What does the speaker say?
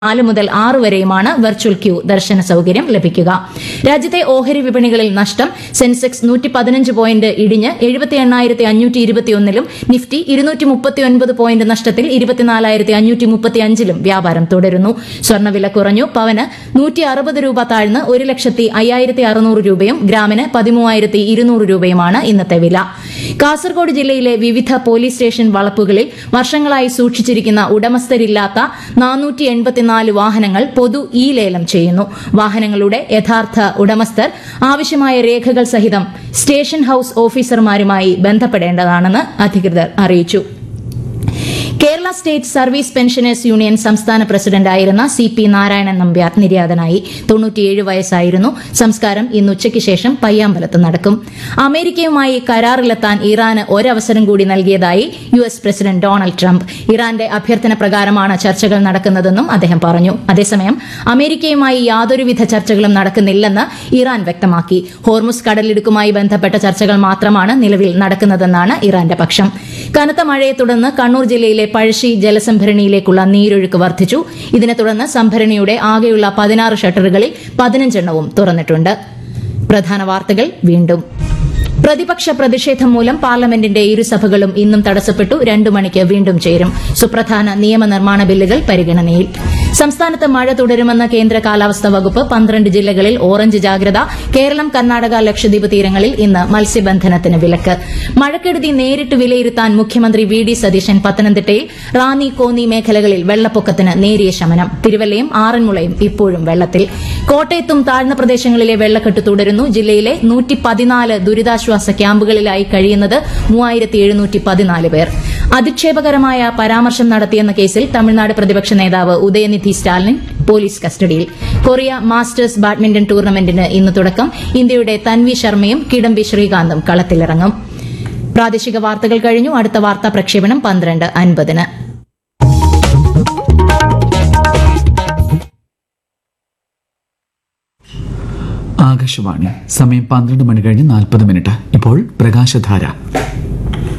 നാല് മുതൽ ആറ് വരെയുമാണ് വെർച്വൽ ക്യൂ ദർശന സൌകര്യം ലഭിക്കുക രാജ്യത്തെ ഓഹരി വിപണികളിൽ നഷ്ടം സെൻസെക്സ് നൂറ്റി പതിനഞ്ച് പോയിന്റ് ഇടിഞ്ഞ് എഴുപത്തി എണ്ണായിരത്തി അഞ്ഞൂറ്റി ഇരുപത്തിയൊന്നിലും നിഫ്റ്റി ഇരുന്നൂറ്റി മുപ്പത്തി ഒൻപത് പോയിന്റ് നഷ്ടത്തിൽ ഇരുപത്തിനാലായിരത്തി അഞ്ഞൂറ്റി മുപ്പത്തി അഞ്ചിലും വ്യാപാരം തുടരുന്നു സ്വർണ്ണവില കുറഞ്ഞു പവന് നൂറ്റി അറുപത് രൂപ താഴ്ന്ന് ഒരു ലക്ഷത്തി അയ്യായിരത്തി അറുന്നൂറ് രൂപയും ഗ്രാമിന് പതിമൂവായിരത്തി ഇരുന്നൂറ് രൂപയുമാണ് ഇന്നത്തെ വില കാസർഗോഡ് ജില്ലയിലെ വിവിധ പോലീസ് സ്റ്റേഷൻ വളപ്പുകളിൽ വർഷങ്ങളായി സൂക്ഷിച്ചിരിക്കുന്ന ഉടമസ്ഥരില്ലാത്ത നാനൂറ്റി എൺപത്തിനാല് വാഹനങ്ങൾ പൊതു ഇ ലേലം ചെയ്യുന്നു വാഹനങ്ങളുടെ യഥാർത്ഥ ഉടമസ്ഥർ ആവശ്യമായ രേഖകൾ സഹിതം സ്റ്റേഷൻ ഹൌസ് ഓഫീസർമാരുമായി ബന്ധപ്പെടേണ്ടതാണെന്ന് അധികൃതർ അറിയിച്ചു Kerala state service pensioners union സംസ്ഥാന പ്രസിഡന്റായിരുന്ന സി പി നാരായണൻ നമ്പ്യാർ നിര്യാതനായി തൊണ്ണൂറ്റിയേഴ് വയസ്സായിരുന്നു സംസ്കാരം ഇന്ന് ഉച്ചയ്ക്ക് ശേഷം പയ്യാമ്പലത്ത് നടക്കും അമേരിക്കയുമായി കരാറിലെത്താൻ ഇറാന് ഒരവസരം കൂടി നൽകിയതായി U S president Donald Trump ഇറാന്റെ അഭ്യർത്ഥന പ്രകാരമാണ് ചർച്ചകൾ നടക്കുന്നതെന്നും അദ്ദേഹം പറഞ്ഞു അതേസമയം അമേരിക്കയുമായി യാതൊരുവിധ ചർച്ചകളും നടക്കുന്നില്ലെന്ന് ഇറാൻ വ്യക്തമാക്കി ഹോർമുസ് കടലിടുക്കുമായി ബന്ധപ്പെട്ട ചർച്ചകൾ മാത്രമാണ് നിലവിൽ നടക്കുന്നതെന്നാണ് ഇറാന്റെ പക്ഷം കനത്ത മഴയെ തുടർന്ന് കണ്ണൂർ ജില്ലയിലെ പഴശ്ശി ജലസംഭരണിയിലേക്കുള്ള നീരൊഴുക്ക് വർദ്ധിച്ചു ഇതിനെ തുടർന്ന് സംഭരണിയുടെ ആകെയുള്ള പതിനാറ് ഷട്ടറുകളിൽ പതിനഞ്ചെണ്ണവും തുറന്നിട്ടുണ്ട് പ്രധാന വാർത്തകൾ വീണ്ടും പ്രതിപക്ഷ പ്രതിഷേധം മൂലം പാർലമെന്റിന്റെ ഇരുസഭകളും ഇന്നും തടസ്സപ്പെട്ടു രണ്ടു മണിക്ക് വീണ്ടും ചേരും സുപ്രധാന നിയമനിർമ്മാണ ബില്ലുകൾ പരിഗണനയിൽ സംസ്ഥാനത്ത് മഴ തുടരുമെന്ന കേന്ദ്ര കാലാവസ്ഥാ വകുപ്പ് പന്ത്രണ്ട് ജില്ലകളിൽ ഓറഞ്ച് ജാഗ്രത കേരളം കർണാടക ലക്ഷദ്വീപ് തീരങ്ങളിൽ ഇന്ന് മത്സ്യബന്ധനത്തിന് വിലക്ക് മഴക്കെടുതി നേരിട്ട് വിലയിരുത്താൻ മുഖ്യമന്ത്രി വി ഡി സതീശൻ പത്തനംതിട്ടയിൽ റാന്നി കോന്നി മേഖലകളിൽ വെള്ളപ്പൊക്കത്തിന് നേരിയ ശമനം തിരുവല്ലയും ആറന്മുളയും ഇപ്പോഴും വെള്ളത്തിൽ കോട്ടയത്തും താഴ്ന്ന പ്രദേശങ്ങളിലെ വെള്ളക്കെട്ട് തുടരുന്നു ജില്ലയിലെ നൂറ്റി പതിനാല് ദുരിതാശ്വാസ ക്യാമ്പുകളിലായി കഴിയുന്നത് മൂവായിരത്തി എഴുന്നൂറ്റി പതിനാല് പേർ അധിക്ഷേപകരമായ പരാമർശം നടത്തിയെന്ന കേസിൽ തമിഴ്നാട് പ്രതിപക്ഷ നേതാവ് ഉദയനിധി സ്റ്റാലിൻ പോലീസ് കസ്റ്റഡിയിൽ കൊറിയ മാസ്റ്റേഴ്സ് ബാഡ്മിന്റൺ ടൂർണമെന്റിന് ഇന്ന് തുടക്കം ഇന്ത്യയുടെ തൻവി ശർമ്മയും കിഡംബി ശ്രീകാന്തും കളത്തിലിറങ്ങും പ്രാദേശിക വാർത്തകൾ കഴിഞ്ഞു അടുത്ത വാർത്താ പ്രക്ഷേപണം പന്ത്രണ്ട് അൻപതിന് ആകാശവാണി സമയം പന്ത്രണ്ട് മണി കഴിഞ്ഞ് നാൽപ്പത് മിനിറ്റ് ഇപ്പോൾ പ്രകാശധാര